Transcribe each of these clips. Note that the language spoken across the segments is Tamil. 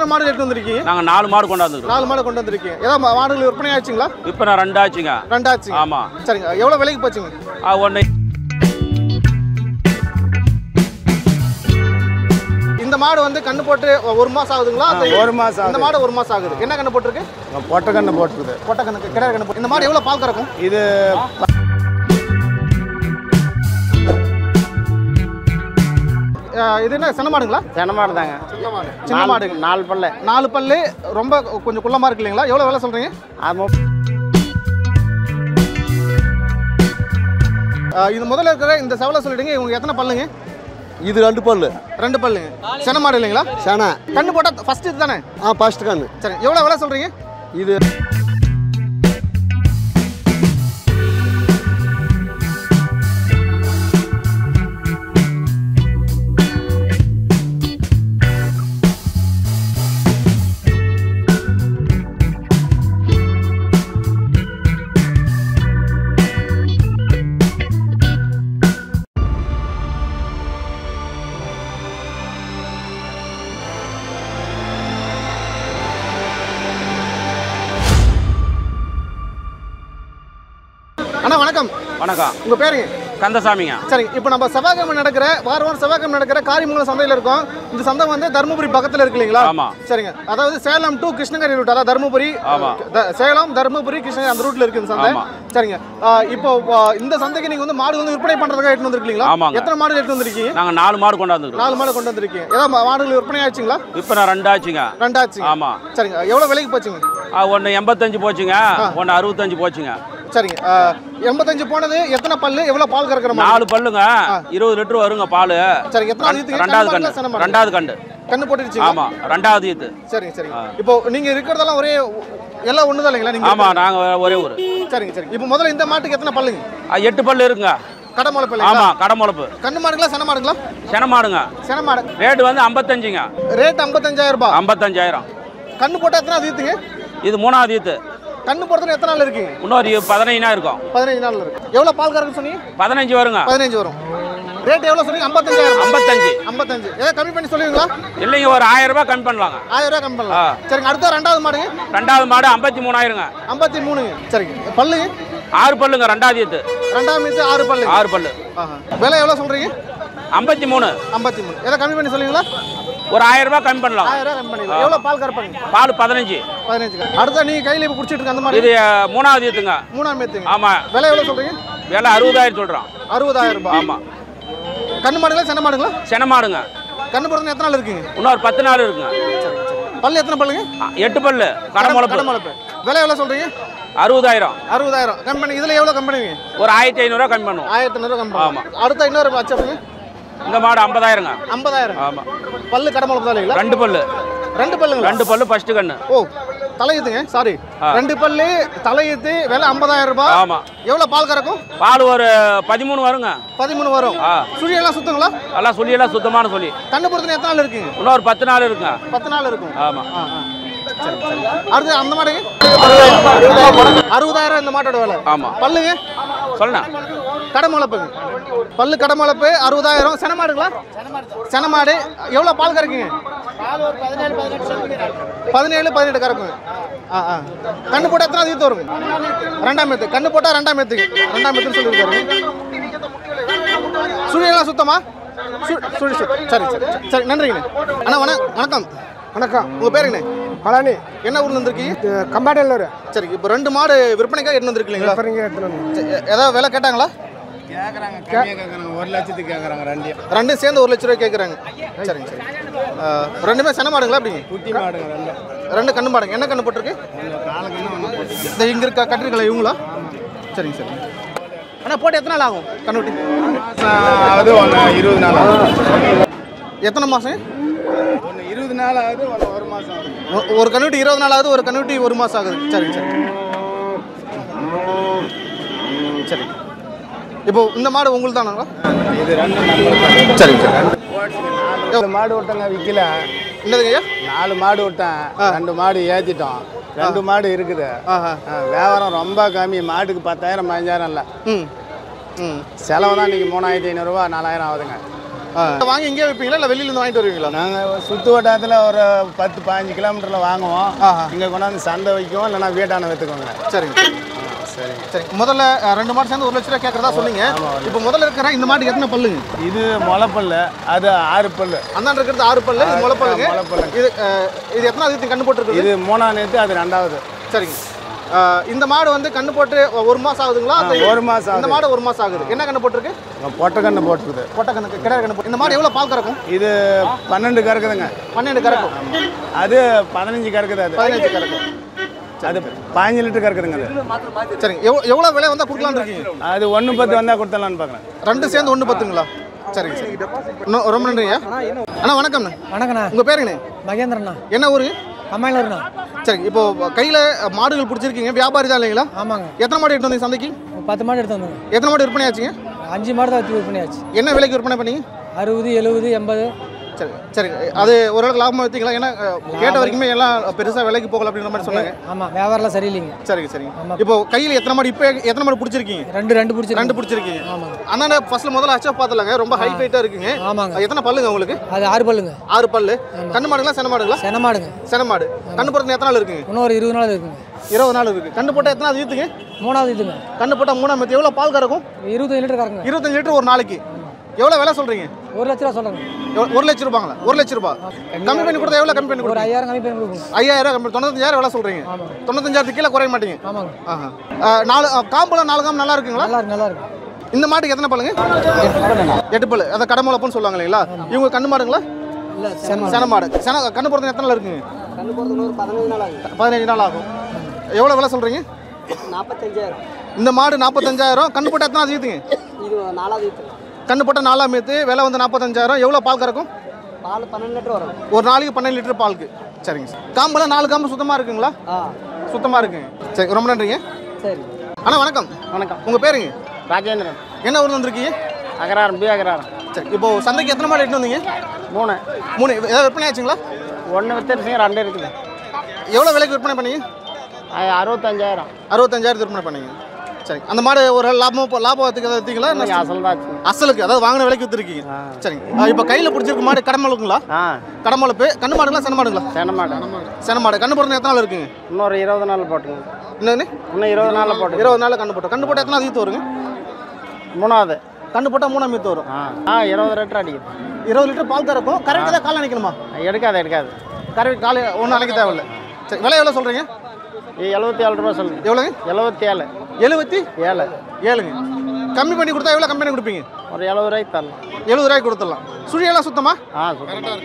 மாடு எடுத்து வந்திருக்கீங்க நாங்கள் நாலு மாடு கொண்டாந்துருக்கோம் நாலு மாடு கொண்டு வந்திருக்கீங்க ஏதாவது மா- மாடுகள் விற்பனை ஆச்சுங்களா இப்போ நான் ரெண்டாச்சுங்க ரெண்டாச்சு ஆமாம் சரிங்க எவ்வளோ விலைக்கு போச்சுங்க ஒன்று இந்த மாடு வந்து கண்ணு போட்டு ஒரு மாசம் ஆகுதுங்களா அந்த- ஒரு மாசம் இந்த மாடு ஒரு மாசம் ஆகுது என்ன கண்ணு போட்டிருக்கு பொட்டை கண்ணு போட்டுருது கொட்டை கண்ணுக்கு கிடையாது கண்ணு போட்டு இந்த மாடு எவ்வளோ பால் கறக்கும் இது அஹ் இது என்ன சின்ன மாடுங்களா சென மாடு தாங்க சின்ன மாடு நாலு பல்ல நாலு பல்லு ரொம்ப கொஞ்சம் குள்ளமா இருக்கு இல்லைங்களா எவ்வளோ விலை சொல்றீங்க அது அஹ் இது முதல்ல இருக்கிற இந்த செவலை சொல்லிடுங்க இவங்க எத்தனை பல்லுங்க இது ரெண்டு பல்லு ரெண்டு பல்லுங்க சின்ன மாடு இல்லைங்களா சேனை கண்ணு போட்டா ஃபர்ஸ்ட் இது தானே ஆ ஃபர்ஸ்ட் கண்ணு சரி எவ்வளோ விலை சொல்றீங்க இது அண்ணா வணக்கம் வணக்கம் உங்க பேருங்க கந்தசாமிங்க சரிங்க இப்போ நம்ம செவ்வாய்க்கிழமை நடக்கிற வார வாரம் செவ்வாய்க்கிழமை நடக்கிற காரிமங்கலம் சந்தையில் இருக்கோம் இந்த சந்தை வந்து தருமபுரி பக்கத்தில் இருக்கு இல்லைங்களா ஆமா. சரிங்க அதாவது சேலம் டு கிருஷ்ணகிரி ரூட் அதாவது தருமபுரி ஆமா. த- சேலம் தருமபுரி கிருஷ்ணகிரி அந்த ரூட்ல இருக்கு இந்த சந்தை ஆமா. சரிங்க ஆ, இப்போ ஆ, இந்த சந்தைக்கு நீங்க வந்து மாடு வந்து விற்பனை பண்றதுக்காக எடுத்து வந்திருக்கீங்களா ஆமாங்க. எத்தனை மாடு எடுத்து வந்திருக்கீங்க நாங்கள் நாலு மாடு கொண்டாந்துருக்கோம் நாலு மாடு கொண்டு வந்திருக்கீங்க ஏதாவது மா- மாடுகள் விற்பனை ஆச்சுங்களா இப்போ நான் ரெண்டாச்சுங்க ரெண்டாச்சு ஆமாம் சரிங்க எவ்வளவு விலைக்கு போச்சுங்க ஒன்று எண்பத்தஞ்சு போச்சுங்க ஒன்று அறுபத்தஞ்சு போச்சுங்க சரிங்க ஆ, எண்பத்தஞ்சு போனது எத்தனை பல்லு எவ்வளவு பால் கறக்குற மாடு நாலு பல்லுங்க இருபது லிட்டர் வருங்க பால் சரி எத்தனை ஈத்துங்க? ரெண்டாவது கண்ணு கண்டு மாடுங்களா, சின மாடுங்களா? ரெண்டாவது கண்டு கண்ணு போட்டுருச்சு ஆமாம் ரெண்டாவது ஈத்து சரிங்க சரிங்க இப்போ நீங்க இருக்கிறதெல்லாம் ஒரே எல்லாம் ஒண்ணுதான் இல்லைங்களா நீங்க ஆமாம் நாங்கள் ஒரே ஊர் சரிங்க சரிங்க இப்போ முதல்ல இந்த மாட்டுக்கு எத்தனை பல்லுங்க எட்டு பல்லு இருக்குங்க கடை முளைப்பு இல்லைங்களா ஆமாம் கடமுளப்பு கண்ணு மாடுங்களா சென மாடுங்களா சென மாடுங்க சென மாடு ரேட்டு வந்து ஐம்பத்தஞ்சுங்க ரேட் ஐம்பத்தஞ்சாயிரம் ரூபாய் ஐம்பத்தஞ்சாயிரம் கண்ணு போட்டா எத்தனை அது ஈத்துங்க இது மூணாவது ஈத்து கண்ணு போடுறது எத்தனை நாள் இருக்குங்க இன்னொரு பதினைஞ்சா இருக்கும் பதினஞ்சு நாள் இருக்கு எவ்வளவு பால் கறக்குன்னு சொன்னீங்க பதினஞ்சு வருங்க பதினஞ்சு வரும் ரேட் எவ்வளவு சொன்னீங்க ஐம்பத்தஞ்சாயிரம் ஐம்பத்தஞ்சு ஐம்பத்தஞ்சு ஏதாவது கம்மி பண்ணி சொல்லுவீங்களா இல்லைங்க ஒரு ஆயிரம் ரூபாய் கம்மி பண்ணலாங்க ஆயிரம் ரூபாய் கம்மி பண்ணலாம் சரிங்க அடுத்த ரெண்டாவது மாடுங்க ரெண்டாவது மாடு ஐம்பத்தி மூணாயிரங்க ஐம்பத்தி மூணுங்க சரிங்க பல்லுங்க ஆறு பல்லுங்க ரெண்டாவது ஈத்து ரெண்டாவது மீத்து ஆறு பல்லு ஆறு பல்லு ஆஹா. விலை எவ்வளவு சொல்றீங்க ஐம்பத்தி மூணு ஐம்பத்தி மூணு ஏதாவது கம்மி பண்ணி சொல்லுவீங்களா ஒரு ஆயிரம் ரூபாய் கம்மி பண்ணலாம் ஆயிரம் ரூபாய் கம்மி பண்ணிக்கலாம் எவ்வளவு பால் கறப்பாங்க பால் பதினஞ்சு பதினஞ்சு அடுத்த நீங்க கையில இப்ப குடிச்சிட்டு இருக்க அந்த மாதிரி இது அஹ், மூணாவது ஈத்துங்க மூணாம் மேத்துங்க ஆமாம் விலை எவ்வளவு சொல்றீங்க விலை அறுபதாயிரம் சொல்கிறோம் அறுபதாயிரம் ரூபாய் ஆமாம் கண்ணு மாடுங்களா சென்ன மாடுங்களா சென மாடுங்க கண்ணு பிறந்த எத்தனை நாள் இருக்குங்க இன்னொரு பத்து நாள் இருக்குங்க பல்லு எத்தனை பல்லுங்க அ, எட்டு பல்லு கடமுளப்பு கடமுளப்பு விலை எவ்வளவு சொல்றீங்க அறுபதாயிரம் அறுபதாயிரம் கம்பெனி இதுல எவ்வளவு கம்பெனி ஒரு ஆயிரத்தி ஐநூறுரூவா கம்மி பண்ணுவோம் ஆயிரத்தி ஐநூறு கம்பெனி ஆமா. அடுத்த இன்னொரு வச்சப்பங்க இந்த மாடு ஐம்பதாயிரங்க ஐம்பதாயிரம் ஆமாம் பல்லு கடமுளப்பு தான் இல்லைங்களா ரெண்டு பல்லு ரெண்டு பல்லுங்களா ரெண்டு பல்லு ஃபர்ஸ்ட் கண்ணு ஓ தலையுத்துங்க சாரி ஆ. ரெண்டு பல்லு தலையுத்து விலை ஐம்பதாயிரம் ரூபாய் ஆமாம் எவ்வளவு பால் கறக்கும் பால் ஒரு பதிமூணு வருங்க பதிமூணு வரும் ஆ சுழியெல்லாம் சுத்துங்களா எல்லாம் சொல்லியெல்லாம் சுத்தமான சொல்லி கண்ணு பொறுத்தன எத்தனை நாள் இருக்குங்க இன்னொரு பத்து நாள் இருக்குங்க பத்து நாள் இருக்கும் ஆமாம் ஆ, ஆ. சரி, சரி. அடுத்து அந்த மாடுங்க அறுபதாயிரம் இந்த மாட்டோட விலை ஆமாம் பல்லுங்க சொல்லண்ணா கடை முளைப்புங்க பல்லு கடை முளைப்பு அறுபதாயிரம் சென மாடுங்களா சென மாடு எவ்வளோ பால் கறக்குங்க பதினேழு பதினெட்டு கறக்குங்க ஆ ஆ கண்ணு போட்டால் எத்தனை ஈத்து வரும் ரெண்டாம் மேத்து கண்ணு போட்டால் ரெண்டாம் மேத்துக்கு ரெண்டாம் மேத்துன்னு சொல்லியிருக்காரு சுழியெல்லாம் சுத்தமா சு- சுழி சுத்தம் சரி சரி சரி. சரி நன்றிங்கண்ணே அண்ணா வண வணக்கம் வணக்கம் உங்கள் பேருங்கண்ணே பழனி என்ன ஊர்ல இருந்திருக்கீங்க கம்பாடல்லூர் சரி இப்போ ரெண்டு மாடு விற்பனைக்காக எடுத்து வந்திருக்கீங்களா அப்புறம் எடுத்துன்னு சரி, எ- ஏதாவது விலை கேட்டாங்களா கேட்குறாங்க கம்மியாக கேட்குறாங்க ஒரு லட்சத்துக்கு கேட்குறாங்க ரெண்டையும் ரெண்டும் சேர்ந்து ஒரு லட்ச ரூபாய் கேட்குறாங்க சரிங்க சரி ஆ, ரெண்டுமே சென மாடுங்களா அப்படிங்க குட்டி மாடுங்க ரெண்டும் ரெண்டு கண்ணு மாடுங்க என்ன கண்ணு போட்டிருக்கு ஒன்று காலக்கண்ணு ஒன்று போட்டு இந்த இங்கே இருக்க கட்டிருக்கல இவங்களா சரிங்க சரி அண்ணா போட்டு எத்தனை நாள் ஆகும் கண்ணுட்டி அது ஒன்று இருபது நாள் ஆகுது எத்தனை மாதம் ஒன்று இருபது நாள் ஆகுது ஒன்று ஒரு மாதம் ஆகுது ஒரு கண்ணுட்டி இருபது நாள் ஆகுது ஒரு கண்ணுட்டி ஒரு மாதம் ஆகுது சரிங்க சரி சரி இப்போ இந்த மாடு உங்களுக்கு தானாங்களா இது ரெண்டு நம்பர் சரிங்க சரி நாலு மாடு விட்டங்க விற்கல என்னதுங்க ஐயா நாலு மாடு விட்டேன் ரெண்டு மாடு ஏற்றிட்டோம் ரெண்டு மாடு இருக்குது ஆஹா ஆ, வியாபாரம் ரொம்ப கம்மி மாட்டுக்கு பத்தாயிரம் பதினஞ்சாயிரம் இல்லை ம் ம் செலவு தான் இன்றைக்கி மூணாயிரத்தி ஐநூறுரூவா நாலாயிரம் ஆகுதுங்க வாங்கி இங்கே வைப்பீங்களா இல்லை வெளியில இருந்து வாங்கிட்டு வருவீங்களா நாங்கள் சுற்று வட்டாரத்தில் ஒரு பத்து பதினஞ்சு கிலோமீட்டரில் வாங்குவோம் ஆஹா. இங்கே கொண்டாந்து சந்தை வைக்குவோம் இல்லைன்னா வீட்டான விற்றுக்கோங்க சரிங்க சரி சரி முதல்ல அஹ், ரெண்டு மாடு சேர்ந்து ஒரு லட்ச ரூபா கேட்கறதா சொன்னீங்க இப்போ முதல்ல இருக்கிற இந்த மாட்டுக்கு எத்தனை பல்லுங்க இது முளைப்பல்லு அது ஆறு பல்லு அந்தாண்ட இருக்கிறது ஆறு பல்லு இது முளை பல்லுங்க முளைப்பல்லு இது அஹ், இது எத்தனை அதிகத்துக்கு கண்ணு போட்டுருக்குது இது மூணாம் நேற்று அது ரெண்டாவது சரிங்க அஹ், இந்த மாடு வந்து கண்ணு போட்டு ஒரு மாசம் ஆகுதுங்களா ஆ, ஒரு மாசம் இந்த ஆகுது. மாடு ஒரு மாசம் ஆகுது என்ன கண்ணு போட்டிருக்கு பொட்டை கன்று போட்டுருக்குது பொட்டை கண்ணுக்கு கிடையாது கண்ணு போட்டு இந்த மாடு எவ்வளோ பால் கறக்கும் இது பன்னெண்டு கறக்குதுங்க பன்னெண்டு கறக்கும் அது பதினஞ்சு கறக்குது அது பதினஞ்சு கறக்கும் அது பதினஞ்சு லிட்டர் கறக்குதுங்க அது சரிங்க எவ்வளோ எவ்வளோ விலை வந்தால் கொடுக்கலான்னு இருக்கீங்க அது ஒன்று பத்து வந்தால் கொடுத்துடலான்னு பார்க்குறேன் ரெண்டு சேர்ந்து ஒன்று பத்துங்களா சரிங்க சரி இன்னும் ரொம்ப நன்றிங்க அண்ணா வணக்கம்ண்ணா வணக்கண்ணா உங்கள் பேருங்கண்ணே மகேந்திரண்ணா என்ன ஊரு கம்மாயிலருண்ணா சரி இப்போ கையில் மாடுகள் பிடிச்சிருக்கீங்க வியாபாரி தான் இல்லைங்களா ஆமாங்க எத்தனை மாடு எடுத்து வந்தீங்க சந்தைக்கு ஒரு பத்து மாடு எடுத்து வந்தோங்க எத்தனை மாடு விற்பனை ஆச்சுங்க அஞ்சு மாடு தான் வச்சு விற்பனையாச்சு என்ன விலைக்கு விற்பனை பண்ணீங்க அறுபது எழுபது எண்பது சரி சரி அது ஓரளவுக்கு லாபமாக வைத்தீங்களா ஏன்னா அஹ், கேட்ட வரைக்குமே எல்லாம் பெருசாக விலைக்கு போகல அப்படின்ற மாதிரி சொன்னாங்க ஆமாம் வியாபாரம்லாம் சரியில்லைங்க சரிங்க சரிங்க இப்போ கையில் எத்தனை மாடு இப்போ எத்தனை மாடு பிடிச்சிருக்கீங்க ரெண்டு ரெண்டு பிடிச்சி ரெண்டு பிடிச்சிருக்கீங்க ஆமாங்க அண்ணா ஃபர்ஸ்ட்ல முதல்ல அச்சா பார்த்தலாங்க ரொம்ப ஹை வெயிட்டாக இருக்குங்க ஆமாங்க எத்தனை பல்லுங்க உங்களுக்கு அது ஆறு பல்லுங்க ஆறு பல்லு கண்ணு மாடுங்களா சென மாடுங்களா சென மாடுங்க சென மாடு கண்ணு போடுறது எத்தனை நாள் இருக்குங்க இன்னும் ஒரு இருபது நாள் இருக்குங்க இருபது நாள் இருக்கு கண்ணு போட்டால் எத்தனை நாள் ஈத்துங்க மூணாவது இதுங்க கண்ணு போட்டால் மூணாம் மத்தி எவ்வளோ பால் கறக்கும் இருபத்தஞ்சு லிட்டர் கறக்குங்க இருபத்தஞ்சு லிட்டர் ஒரு நாளைக்கு எவ்வளோ விலை சொல்றீங்க ஒரு லட்ச ரூபா சொல்கிறேங்க எவ்வளவு- ஒரு லட்சம் ரூபாங்களா ஒரு லட்சம் ரூபாய் கம்மி பண்ணி கொடுத்தா எவ்வளோ கம்மி பண்ணி ஒரு கொடுத்தீங்க ஐயாயிரம் கம்மி பண்ணி கொடுக்குங்க ஐயாயிரம் கம்மி தொண்ணூத்தஞ்சாயிரம் எவ்வளோ சொல்றீங்க ஆமாங்க தொண்ணூத்தஞ்சாயிரத்துக்கு கீழே குறைய மாட்டீங்க ஆமாங்க ஆஹா ஆ, நாலு ஆ, காம்புலாம் நாலு காம்பு நல்லா இருக்குங்களா நல்லா இருக்கு நல்லா இருக்கு இந்த மாட்டுக்கு எத்தனை பல்லுங்க எட்டு பல்லு அதை கடமுளப்புன்னு சொல்லுவாங்க இல்லைங்களா இவங்க கண்ணு மாடுங்களா இல்லை சென சென மாடு சென கண்ணு போடுறது எத்தனை நாள் இருக்குங்க கண்ணு போகிறது ஒரு பதினஞ்சு நாள் ஆகுது பதினஞ்சு நாள் ஆகும் எவ்வளோ விலை சொல்றீங்க நாற்பத்தஞ்சாயிரம் இந்த மாடு நாற்பத்தஞ்சாயிரம் கண்ணு போட்டால் எத்தனை ஈத்துங்க இது நாலாவது இது கண்ணு போட்டால் நாலாம் மீத்து விலை வந்து நாற்பத்தஞ்சாயிரம் எவ்வளோ பால் கறக்கும் பால் பன்னெண்டு லிட்டர் வரும் ஒரு நாளைக்கு பன்னெண்டு லிட்டர் பாலுக்கு சரிங்க சார் காம்பெல்லாம் நாலு காம்பு சுத்தமாக இருக்குங்களா ஆ சுத்தமாக இருக்குங்க சரி ரொம்ப நன்றிங்க சரி அண்ணா வணக்கம் வணக்கம் உங்கள் பேருங்க ராஜேந்திரன் என்ன ஊர்ல வந்திருக்கீங்க அகராரம் பி அகராரம் சரி இப்போ சந்தைக்கு எத்தனை மாடு எடுத்து வந்தீங்க மூணு மூணு ஏதாவது விற்பனை ஆச்சுங்களா ஒன்று வித்துருச்சுங்க ரெண்டு இருக்குது எவ்வளோ விலைக்கு விற்பனை பண்ணீங்க அது அறுபத்தஞ்சாயிரம் அறுபத்தஞ்சாயிரத்து விற்பனை பண்ணீங்க சரி அந்த மாடு ஒரு லாபம் லாபத்துக்கு எதாவது விற்றீங்களா நஷ்டம்? அசல் தான் அசலுக்கு அதாவது வாங்கின விலைக்கு விற்றுருக்கீங்க சரிங்க ஆ, இப்போ கையில் பிடிச்சிருக்க மாடு கடமலுக்குங்களா ஆ கடமலுப்பு கண்ணு மாடுங்களா சென மாடுங்களா சென மாடு சென மாடு கண்ணு போடுறது எத்தனை நாள் இருக்குங்க இன்னொரு இருபது நாள் போட்டுங்க என்னன்னு இன்னும் இருபது நாளில் போட்டுங்க இருபது நாள் கண்ணு போட்டோம் கண்ணு போட்டால் எத்தனை ஈத்து வருங்க மூணாவது கண்ணு போட்டால் மூணாம் மீத்து வரும் ஆ ஆ இருபது லிட்டர் அடிக்குது இருபது லிட்டர் பால் கறக்கும் கரெக்டாக தான் கால் நினைக்கணுமா எடுக்காது எடுக்காது கரெக்ட் காலை ஒன்றும் நினைக்க தேவையில்ல சரி விலை எவ்வளோ சொல்கிறீங்க எழுபத்தி ஏழு ரூபா சொல்லுங்க எவ்வளோங்க எழுபத்தி ஏழு எழுபத்தி ஏழு ஏழுங்க கம்மி பண்ணி கொடுத்தா எவ்வளோ கம்மி பண்ணி கொடுப்பீங்க ஒரு எழுபது ரூபாய்க்கு தரலாம் எழுபது ரூபாய்க்கு கொடுத்துடலாம் சுழியெல்லாம் சுத்தமா ஆ சுத்தம்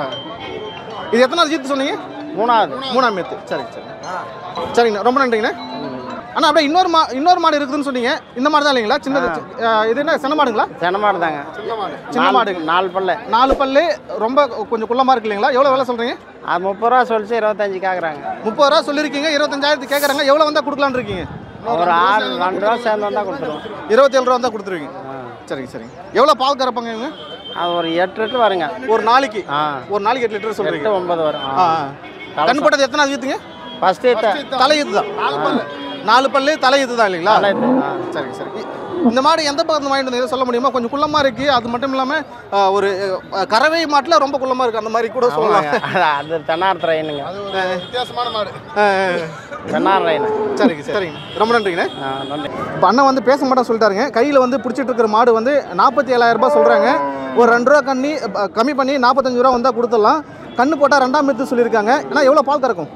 இது எத்தனாவது ஜீத்து சொன்னீங்க மூணாவது மூணாம் மேத்து சரிங்க சரி சரிங்கண்ணா ரொம்ப நன்றிங்கண்ணா அண்ணா அப்படியே இன்னொரு மா இன்னொரு மாடு இருக்குதுன்னு சொன்னீங்க இந்த மாடு தான் இல்லைங்களா சின்னது அஹ், இது என்ன சின்ன மாடுங்களா சென மாடு தாங்க சின்ன நாலு- மாடுங்க. நாலு பல்ல நாலு பல்லு ரொம்ப கொஞ்சம் குள்ளமாக இருக்கு இல்லைங்களா எவ்வளோ விலை சொல்கிறீங்க அது முப்பது ரூபா சொல்லிச்சு இருபத்தஞ்சு கேட்குறாங்க முப்பது ரூபா சொல்லியிருக்கீங்க இருபத்தஞ்சாயிரத்து கேட்குறாங்க எவ்வளோ வந்தால் கொடுக்கலான்னு இருக்கீங்க ஒரு ஆறு ரெண்டு ரூபா சேர்ந்து வந்தால் கொடுத்துருவோம் இருபத்தேழு ரூபா வந்தால் கொடுத்துருவீங்க சரிங்க சரிங்க எவ்வளோ பால் கறப்பாங்க இவங்க அது ஒரு எட்டு லிட்டர் வருங்க ஒரு நாளைக்கு ஆ ஒரு நாளைக்கு எட்டு லிட்டர் சொல்கிறீங்க எட்டு ஒன்பது வரும் ஆ ஆ. கண் போட்டது எத்தனை வீத்துங்க ஃபஸ்ட்டு தலையீத்து தான் நாலு பல்லு தலையீத்து தான் இல்லைங்களா தலையீத்து, ஆ. சரிங்க சரி இ- இந்த மாடு எந்த பக்கத்துல வாங்கிட்டு வந்தீங்க சொல்ல முடியுமா கொஞ்சம் குள்ளமா இருக்கு அது மட்டும் இல்லாம ஆ, ஒரு அ, கறவை மாட்டுல ரொம்ப குள்ளமா இருக்கு அந்த மாதிரி கூட சொல்லலாம் அது தென்னார் ட்ரெயினுங்க வித்தியாசமான மாடு தென்னார் ட்ரெயின் சரிங்க சரிங்க ரொம்ப நன்றிங்கண்ணே ஆ நன்றி இப்போ அண்ணன் வந்து பேச மாட்டேன் சொல்லிட்டாருங்க கையில் வந்து பிடிச்சிட்டு இருக்கிற மாடு வந்து நாற்பத்தி ஏழாயிரம் ரூபாய் சொல்கிறாங்க ஒரு ரெண்டு ரூபா கண்ணி அ, கம்மி பண்ணி நாற்பத்தஞ்சு ரூபா வந்தால் கொடுத்துடலாம் கண்ணு போட்டால் ரெண்டாம் மெத்து சொல்லியிருக்காங்க ஏன்னா எவ்வளோ பால் கறக்கும்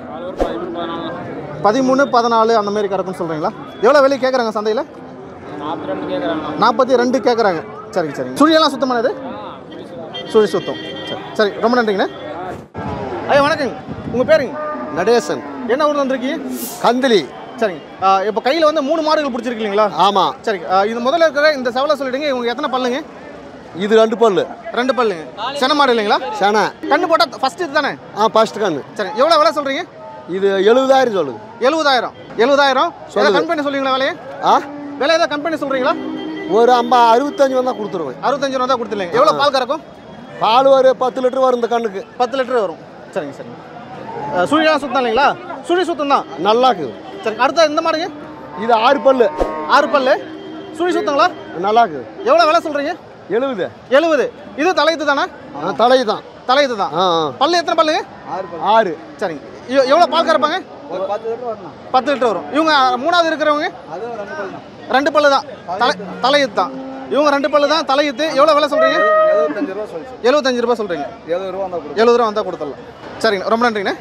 பதிமூணு பதினாலு அந்த மாதிரி கறக்கும்னு சொல்கிறீங்களா எவ்வளோ விலை கேட்குறாங்க சந்தையில் நாற்பத்தி ரெண்டு கேட்குறாங்க நாற்பத்தி ரெண்டு கேட்குறாங்க சரிங்க சரிங்க சுழியெல்லாம் சுத்தமானது சுழி சுத்தம் சரி சரி ரொம்ப நன்றிங்கண்ணே ஐயா வணக்கங்க உங்கள் பேருங்க நடேசன் என்ன ஊர் வந்திருக்கீங்க கந்திலி சரிங்க இப்போ கையில் வந்து மூணு மாடுகள் பிடிச்சிருக்கு இல்லைங்களா ஆமாம் சரிங்க ஆ, இது முதல்ல இருக்கிற இந்த செவலை சொல்லிடுங்க இவங்க எத்தனை பல்லுங்க இது ரெண்டு பல்லு ரெண்டு பல்லுங்க சென மாடு இல்லைங்களா செனை கண்ணு போட்டால் ஃபர்ஸ்ட் இது தானே ஆ ஃபர்ஸ்ட் கண்ணு சரி எவ்வளோ விலை சொல்கிறீங்க இது எழுபதாயிரம் சொல்லுங்க எழுபதாயிரம் எழுபதாயிரம் சொல்லுது. கம்பெனி சொல்லுவீங்களா விலையை ஆ விலை ஏதாவது கம்பெனி சொல்கிறீங்களா ஒரு ஐம்பா அறுபத்தஞ்சு வந்தால் கொடுத்துருவேன் அறுபத்தஞ்சு ரூபா தான் கொடுத்துருங்க எவ்வளோ பால் கறக்கும் பால் ஒரு பத்து லிட்டர் வரும் இந்த கண்ணுக்கு பத்து லிட்டர் வரும் சரிங்க சரிங்க ஆ, சுழியெல்லாம் சுத்தம் இல்லைங்களா சுழி சுத்தம் தான் நல்லா இருக்குது சரி அடுத்த இந்த மாடுங்க இது ஆறு பல்லு ஆறு பல்லு சுழி சுத்தங்களா நல்லா இருக்குது எவ்வளோ விலை சொல்கிறீங்க எழுபது எழுபது இது தலையத்து தானே தலை தான் தலையத்து தான் ஆ ஆ. பல்லு எத்தனை பல்லுங்க ஆறு சரிங்க எவ்- எவ்வளோ பால் கறப்பாங்க ஒரு பத்து லிட்டர் வரணும் பத்து லிட்டர் வரும் இவங்க மூணாவது இருக்கிறவங்க அதுவும் ரெண்டு பல் தான் ரெண்டு பல்லு தான் தலை தலையத்து தான் இவங்க ரெண்டு பல்லு தான் தலையத்து எவ்வளோ விலை சொல்கிறீங்க எழுபத்தஞ்சு ரூபா சொல்லிச்சு எழுபத்தஞ்சு ரூபாய் சொல்கிறீங்க எழுபது ரூபா தான் எழுபது ரூபா வந்தால் கொடுத்துடலாம் சரிங்க ரொம்ப நன்றிங்கண்ணே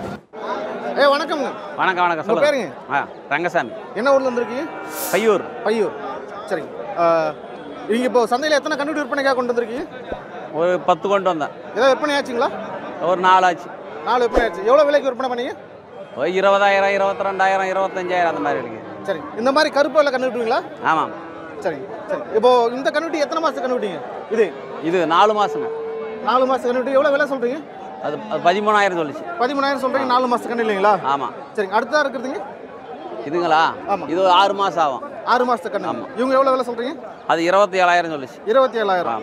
ஏ வணக்கம்ங்க வணக்கம் வணக்கம் உங்கள் சொல்லுங்க பேருங்க ஆ ரங்கசாமி என்ன ஊர்ல வந்திருக்கீங்க பையூர் பையூர் சரிங்க இங்கே இப்போ சந்தையில் எத்தனை கண்ணுடி விற்பனைக்காக கொண்டு வந்திருக்கீங்க ஒரு பத்து கொண்டு வந்தேன் ஏதாவது விற்பனை ஆச்சுங்களா ஒரு நாலாச்சு நாலு விற்பனை ஆச்சு எவ்வளோ விலைக்கு விற்பனை பண்ணீங்க ஒரு இருபதாயிரம் இருபத்தி ரெண்டாயிரம் இருபத்தஞ்சாயிரம் அந்த மாதிரி இருக்கு சரி இந்த மாதிரி கருப்பு வெள்ளை கண்ணு விட்டுவீங்களா ஆமாம் சரிங்க சரி இப்போ இந்த கண்ணுட்டி எத்தனை மாதத்து கண்ணுட்டிங்க இது இது நாலு மாதங்க நாலு மாதத்து கண்ணுட்டி எவ்வளோ விலை சொல்கிறீங்க அது அது பதிமூணாயிரம் சொல்லிச்சு பதிமூணாயிரம் சொல்கிறீங்க நாலு மாதத்து கண்ணு இல்லைங்களா ஆமாம் சரிங்க அடுத்ததாக இருக்கிறதுங்க இதுங்களா ஆமாம். இது ஒரு ஆறு மாதம் ஆகும் ஆறு மாதத்து கண்ணு ஆமாம். இவங்க எவ்வளோ விலை சொல்கிறீங்க அது இருபத்தி ஏழாயிரம் சொல்லிச்சு இருபத்தி ஏழாயிரம்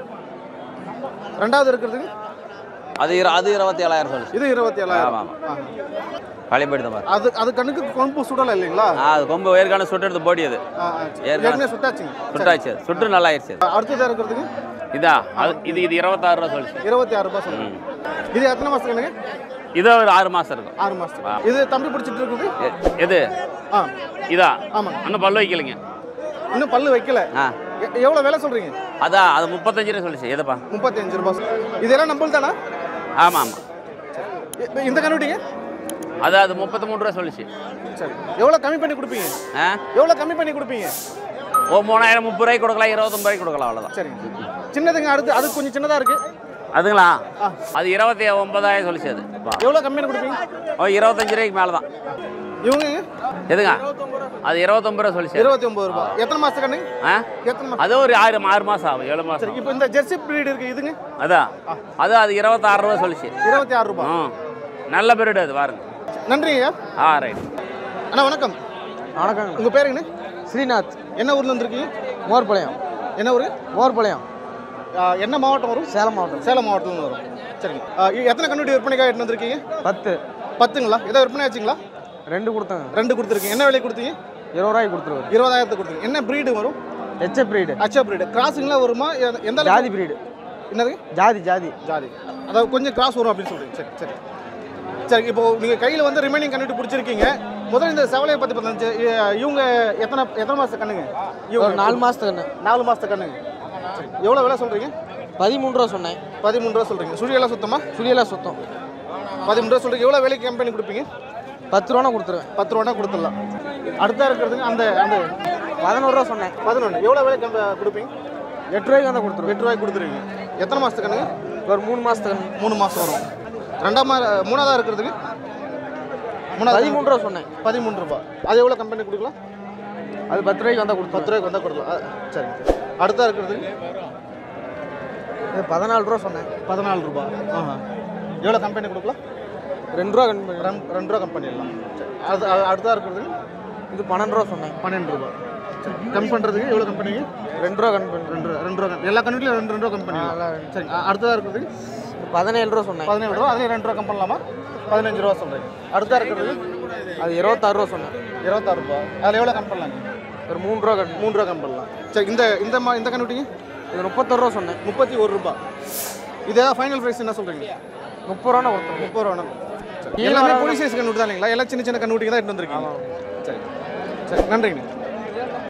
ரெண்டாவது இருக்கிறதுங்க அது இரு அது இருபத்தி ஏழாயிரம் சொல்லிச்சு இது இருபத்தி ஏழாயிரம் ஆமாம் ஆமாம் பழையபடி தான் பாரு அது அது கண்ணுக்கு கொம்பு சுடலை இல்லைங்களா ஆ அது கொம்பு ஏற்கனவே சுட்டு எடுத்து போடி அது ஆ, ஆ, சரி. ஏற்கனவே- ஏற்கனவே சுட்டாச்சுங்க சுட்டாச்சு அது. சுட்டு நல்லா ஆயிடுச்சு அது. அடுத்ததாக இருக்கிறதுங்க இதா அது இது இது இருபத்தாறு ரூபா சொல்லிச்சு இருபத்தி ஆறு ரூபாய் சொல்லுங்க இது எத்தனை மாதத்துக்கு கண்ணுங்க இது ஒரு ஆறு மாதம் இருக்கும் ஆறு மாதத்துக்கு இது தம்பி பிடிச்சிட்டு இருக்குது எ- எது ஆ இதா ஆமாங்க இன்னும் பல்லு வைக்கலைங்க இன்னும் பல்லு வைக்கல ஆ எ- எவ்வளோ விலை சொல்கிறீங்க அதான் அது முப்பத்தஞ்சு ரூபா சொல்லிச்சு எதுப்பா முப்பத்தஞ்சு ரூபாய் இதெல்லாம் நம்பல் தானா ஆமாம் ஆமாம் இ- இந்த கண்ணுட்டிங்க அது அது முப்பத்தி மூணு ரூபா சொல்லிச்சு சரி எவ்வளோ கம்மி பண்ணி கொடுப்பீங்க ஆ எவ்வளோ கம்மி பண்ணி கொடுப்பீங்க ஓ மூணாயிரம் முப்பது ரூபாய்க்கு கொடுக்கலாம் இருபத்தொம்பது ரூபாய்க்கு கொடுக்கலாம் அவ்வளோதான் சரிங்க சின்னதுங்க அடுத்து அது கொஞ்சம் சின்னதாக இருக்குது அதுங்களா ஆ. அது இருபத்தி ஒன்பதாயிரம் சொல்லிச்சு அது வா. எவ்வளோ கம்மி பண்ணி கொடுப்பீங்க ஓ இருபத்தஞ்சு ரூபாய்க்கு மேலே தான் இவங்க எதுங்க அது இருபத்தொம்பது ரூபா சொல்லிச்சு இருபத்தி ஒம்பது ரூபாய் எத்தனை மாதத்துக்கு கண்ணு ஆ எத்தனை மாதம் அது ஒரு ஆறு ஆறு மாதம் ஆகும் ஏழு மாதம் சரி இப்போ இந்த ஜெர்சி பிரீடு இருக்குது இதுங்க அதான் அது அது இருபத்தாறு ரூபா சொல்லிச்சு இருபத்தி ஆறு ரூபாய் ம் நல்ல பீரியட் அது பாருங்க நன்றிங்க ஆ ரைட் அண்ணா வணக்கம் வணக்கங்க உங்கள் பேருங்கண்ணே ஸ்ரீநாத் என்ன ஊர்ல வந்துருக்கீங்க மோர்பாளையம் என்ன ஊர் மோர்பாளையம் என்ன மாவட்டம் வரும் சேலம் மாவட்டம் சேலம் மாவட்டத்துலேருந்து வரும் சரிங்க ஆ, இ- எத்தனை கண்ணுட்டி விற்பனைக்காக எடுத்து வந்திருக்கீங்க பத்து பத்துங்களா ஏதோ விற்பனை ஆச்சுங்களா ரெண்டு கொடுத்தாங்க ரெண்டு கொடுத்துருக்கீங்க என்ன விலைக்கு கொடுத்தீங்க இருபது ரூபாய்க்கு கொடுத்துருவாரு இருபதாயிரத்துக்கு கொடுத்தீங்க என்ன பிரீடு வரும் ஹெச்எப் பிரீடு அச்சா பிரீடு கிராஸிங்லாம் வருமா எ- எந்த அளவுக்கு? ஜாதி பிரீடு என்னது ஜாதி ஜாதி ஜாதி அதாவது கொஞ்சம் கிராஸ் வரும் அப்படின்னு சொல்றீங்க சரி சரி சரி இப்போ நீங்கள் கையில் வந்து ரிமைனிங் கண்ணுட்டி பிடிச்சிருக்கீங்க முதல்ல இந்த செவலையை பற்றி பார்த்தா இவங்க எத்தனை எத்தனை மாதத்து கண்ணுங்க ஒரு இவங்க நாலு மாதத்துக்கு நாலு மாதத்து கண்ணுங்க சரி எவ்வளோ விலை சொல்கிறீங்க பதிமூணு ரூபா சொன்னேன் பதிமூணு ரூபா சொல்கிறீங்க சுழியெல்லாம் சுத்தமா சுழியெல்லாம் சுத்தம் பதிமூணு ரூபா சொல்கிறீங்க எவ்வளோ விலைக்கு கம்பெனி கொடுப்பீங்க பத்து ரூபா கொடுத்துருவேன் பத்து ரூபா கொடுத்துடலாம் அடுத்தா இருக்கிறதுங்க அந்த அந்த பதினோரு ரூபா சொன்னேன் பதினொன்று எவ்வளோ விலைக்கு கம்ப- கொடுப்பீங்க எட்டு ரூபாய்க்கு வந்தால் கொடுத்துருவேன் எட்டு ரூபாய்க்கு கொடுத்துருவீங்க எத்தனை மாதத்துக்கு கண்ணுங்க ஒரு மூணு மாதத்துக்கு மூணு மாதம் வரும் ரெண்டாம் மா மூணாவதாக இருக்கிறதுக்கு மூணாவது பதிமூணு ரூபா சொன்னேன் பதிமூணு ரூபாய் அது எவ்வளோ கம்பெனி கொடுக்கலாம் அது பத்து ரூபாய்க்கு வந்தால் பத்து கொடுத்துருவேன் ரூபாய்க்கு வந்தால் கொடுக்கலாம் ஆ, சரி அடுத்தா இருக்கிறதுக்கு இது பதினாலு ரூபா சொன்னேன் பதினாலு ரூபாய் ஆஹா எவ்வளோ கம்பெனி கொடுக்கலாம் ரெண்டு ரூபா கம்மி பண்ணி ரெண்டு ரெண்டு ரூபா கம்பெனி எல்லாம் சரி அது அது அடுத்தா இருக்கிறதுக்கு இது பன்னெண்டு ரூபா சொன்னேன் பன்னெண்டு ரூபாய் சரி கம்மி பண்ணுறதுக்கு எவ்வளோ கம்பெனிங்க ரெண்டு ரூபா கம்மி பண்ணி ரெண்டு ரூபா ரெண்டு ரூபா company. எல்லா கம்பெனிலையும் ரெண்டு ரெண்டு ரூபா கம்பெனி சரி அ- அடுத்ததா இருக்கிறதுக்கு பதினேழு ரூபா சொன்னேன் பதினேழு ரூபா அதுலேயும் ரெண்டு ரூபா கம்பெனி பண்ணலாமா பதினஞ்சு ரூபா சொல்கிறேன் அடுத்தா இருக்கிறது அது இருபத்தாறு ரூபா சொன்னேன் இருபத்தாறு ரூபாய் அதில் எவ்வளோ கம்மி பண்ணலாங்க ஒரு மூணு ரூபா கம்மி மூணு ரூபா கம்மி பண்ணலாம் சரி இந்த இந்த மா இந்த கண்ணுட்டிங்க இது முப்பத்தொரு ரூபா சொன்னேன் முப்பத்தி ஒரு ரூபாய் இது ஏதாவது ஃபைனல் ப்ரைஸ் என்ன சொல்கிறீங்க முப்பது ரூபா கொடுத்துருவேன் முப்பது ரூபா எல்லாமே போலீஸ் சைஸ் கண்ணுட்டி தான் இல்லைங்களா எல்லாம் சின்ன சின்ன கண்ணுட்டிங்க தான் எடுத்து வந்திருக்கீங்க சரி சரி நன்றிங்க